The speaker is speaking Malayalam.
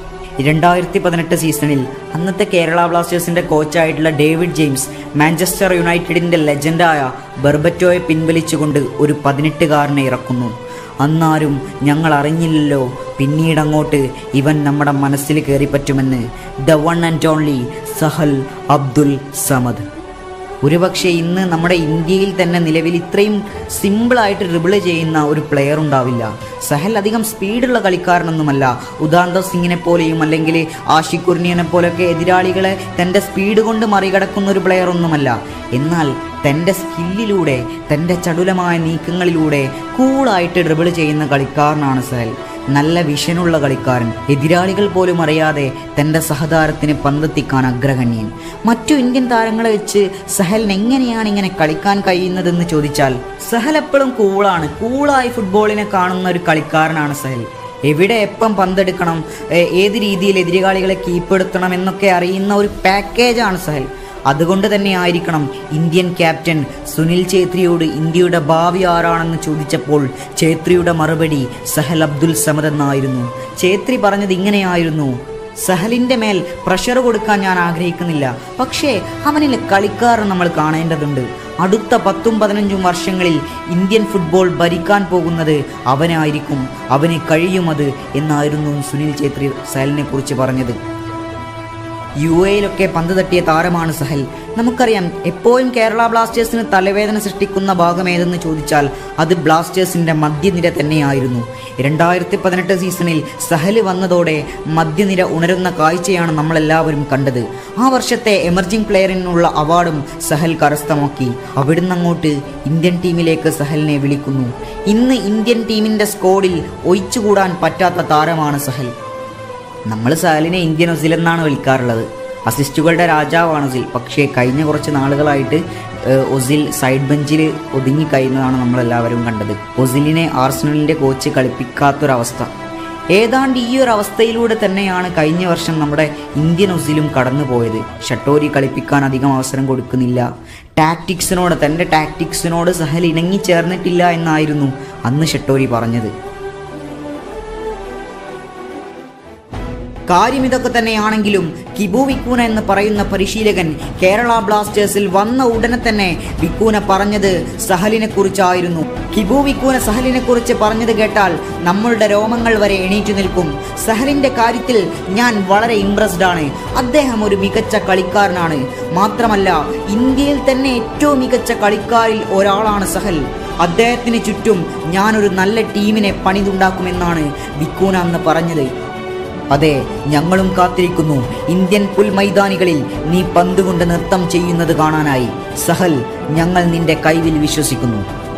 രണ്ടായിരത്തി പതിനെട്ട് സീസണിൽ അന്നത്തെ കേരള ബ്ലാസ്റ്റേഴ്സിന്റെ കോച്ചായിട്ടുള്ള ഡേവിഡ് ജെയിംസ് മാഞ്ചസ്റ്റർ യുണൈറ്റഡിന്റെ ലെജൻഡായ ബെർബറ്റോയെ പിൻവലിച്ചുകൊണ്ട് ഒരു പതിനെട്ടുകാരനെ ഇറക്കുന്നു അന്നാരും ഞങ്ങൾ അറിഞ്ഞില്ലല്ലോ പിന്നീടങ്ങോട്ട് ഇവൻ നമ്മുടെ മനസ്സിൽ കയറിപ്പറ്റുമെന്ന് the one and only Sahal Abdul Samad ഒരുപക്ഷെ ഇന്ന് നമ്മുടെ ഇന്ത്യയിൽ തന്നെ നിലവിൽ ഇത്രയും സിമ്പിളായിട്ട് ഡ്രിബിൾ ചെയ്യുന്ന ഒരു പ്ലെയർ ഉണ്ടാവില്ല സഹൽ അധികം സ്പീഡുള്ള കളിക്കാരനൊന്നുമല്ല ഉദാന്ത സിംഗിനെ പോലെയും അല്ലെങ്കിൽ ആഷിഖ് കുർണിയനെ പോലെയൊക്കെ എതിരാളികളെ തൻ്റെ സ്പീഡ് കൊണ്ട് മറികടക്കുന്ന ഒരു പ്ലെയർ ഒന്നുമല്ല എന്നാൽ തൻ്റെ സ്കില്ലിലൂടെ തൻ്റെ ചടുലമായ നീക്കങ്ങളിലൂടെ കൂളായിട്ട് ഡ്രിബിൾ ചെയ്യുന്ന കളിക്കാരനാണ് സഹൽ നല്ല വിഷനുള്ള കളിക്കാരൻ എതിരാളികൾ പോലും അറിയാതെ തൻ്റെ സഹതാരത്തിന് പന്തെത്തിക്കാൻ അഗ്രഗണ്യൻ മറ്റു ഇന്ത്യൻ താരങ്ങളെ വെച്ച് സഹലിന് എങ്ങനെയാണ് ഇങ്ങനെ കളിക്കാൻ കഴിയുന്നതെന്ന് ചോദിച്ചാൽ സഹൽ എപ്പോഴും കൂളാണ് കൂളായി ഫുട്ബോളിനെ കാണുന്ന ഒരു കളിക്കാരനാണ് സഹൽ എവിടെ എപ്പം പന്തെടുക്കണം ഏ- ഏത് രീതിയിൽ എതിരാളികളെ കീപ്പെടുത്തണം എന്നൊക്കെ അറിയുന്ന ഒരു പാക്കേജാണ് സഹൽ അതുകൊണ്ട് തന്നെ ആയിരിക്കണം ഇന്ത്യൻ ക്യാപ്റ്റൻ സുനിൽ ഛേത്രിയോട് ഇന്ത്യയുടെ ഭാവി ആരാണെന്ന് ചോദിച്ചപ്പോൾ ഛേത്രിയുടെ മറുപടി സഹൽ അബ്ദുൽ സമദ് എന്നായിരുന്നു ഛേത്രി പറഞ്ഞത് ഇങ്ങനെയായിരുന്നു സഹലിന്റെ മേൽ പ്രഷർ കൊടുക്കാൻ ഞാൻ ആഗ്രഹിക്കുന്നില്ല പക്ഷേ അവനിലെ കളിക്കാരൻ നമ്മൾ കാണേണ്ടതുണ്ട് അടുത്ത പത്തും പതിനഞ്ചും വർഷങ്ങളിൽ ഇന്ത്യൻ ഫുട്ബോൾ ഭരിക്കാൻ പോകുന്നത് അവനായിരിക്കും അവന് കഴിയുമത് എന്നായിരുന്നു സുനിൽ ഛേത്രി സഹലിനെ കുറിച്ച് പറഞ്ഞത് യു എയിലൊക്കെ പന്ത് തട്ടിയ താരമാണ് സഹൽ നമുക്കറിയാം എപ്പോഴും കേരള ബ്ലാസ്റ്റേഴ്സിന് തലവേദന സൃഷ്ടിക്കുന്ന ഭാഗം ഏതെന്ന് ചോദിച്ചാൽ അത് ബ്ലാസ്റ്റേഴ്സിന്റെ മധ്യനിര തന്നെയായിരുന്നു രണ്ടായിരത്തി പതിനെട്ട് സീസണിൽ സഹൽ വന്നതോടെ മധ്യനിര ഉണരുന്ന കാഴ്ചയാണ് നമ്മളെല്ലാവരും കണ്ടത് ആ വർഷത്തെ എമർജിംഗ് പ്ലെയറിനുള്ള അവാർഡും സഹൽ കരസ്ഥമാക്കി അവിടുന്ന് അങ്ങോട്ട് ഇന്ത്യൻ ടീമിലേക്ക് സഹലിനെ വിളിക്കുന്നു ഇന്ന് ഇന്ത്യൻ ടീമിന്റെ സ്കോഡിൽ ഒഴിച്ചുകൂടാൻ പറ്റാത്ത താരമാണ് സഹൽ നമ്മൾ സഹലിനെ ഇന്ത്യൻ ഒസിൽ എന്നാണ് വിളിക്കാറുള്ളത് അസിസ്റ്റുകളുടെ രാജാവാണ് ഒസിൽ പക്ഷേ കഴിഞ്ഞ കുറച്ച് നാളുകളായിട്ട് ഏഹ്, ഒസിൽ സൈഡ് ബെഞ്ചിൽ ഒതുങ്ങി കഴിയുന്നതാണ് നമ്മളെല്ലാവരും കണ്ടത് ഒസിലിനെ ആർസണലിൻ്റെ കോച്ച് കളിപ്പിക്കാത്തൊരവസ്ഥ ഏതാണ്ട് ഈ ഒരു അവസ്ഥയിലൂടെ തന്നെയാണ് കഴിഞ്ഞ വർഷം നമ്മുടെ ഇന്ത്യൻ ഒസിലും കടന്നു പോയത് ഷട്ടോരി കളിപ്പിക്കാൻ അധികം അവസരം കൊടുക്കുന്നില്ല ടാക്ടിക്സിനോട് തൻ്റെ ടാക്ടിക്സിനോട് സഹൽ ഇണങ്ങിച്ചേർന്നിട്ടില്ല എന്നായിരുന്നു അന്ന് ഷട്ടോരി പറഞ്ഞത് കാര്യം ഇതൊക്കെ തന്നെയാണെങ്കിലും കിബു വിക്കൂന എന്ന് പറയുന്ന പരിശീലകൻ കേരള ബ്ലാസ്റ്റേഴ്സിൽ വന്ന ഉടനെ തന്നെ വിക്കൂന പറഞ്ഞത് സഹലിനെ കുറിച്ചായിരുന്നു കിബു വിക്കൂന സഹലിനെ കുറിച്ച് പറഞ്ഞത് കേട്ടാൽ നമ്മളുടെ രോമങ്ങൾ വരെ എണീറ്റു നിൽക്കും സഹലിന്റെ കാര്യത്തിൽ ഞാൻ വളരെ ഇംപ്രസ്ഡ് ആണ് അദ്ദേഹം ഒരു മികച്ച കളിക്കാരനാണ് മാത്രമല്ല ഇന്ത്യയിൽ തന്നെ ഏറ്റവും മികച്ച കളിക്കാരിൽ ഒരാളാണ് സഹൽ അദ്ദേഹത്തിന് ചുറ്റും ഞാനൊരു നല്ല ടീമിനെ പണിതുണ്ടാക്കുമെന്നാണ് വിക്കൂന അന്ന് പറഞ്ഞത് അതെ ഞങ്ങളും കാത്തിരിക്കുന്നു ഇന്ത്യൻ പുൽമൈതാനികളിൽ നീ പന്തുകൊണ്ട് നൃത്തം ചെയ്യുന്നത് കാണാനായി സഹൽ ഞങ്ങൾ നിന്റെ കൈവിൽ വിശ്വസിക്കുന്നു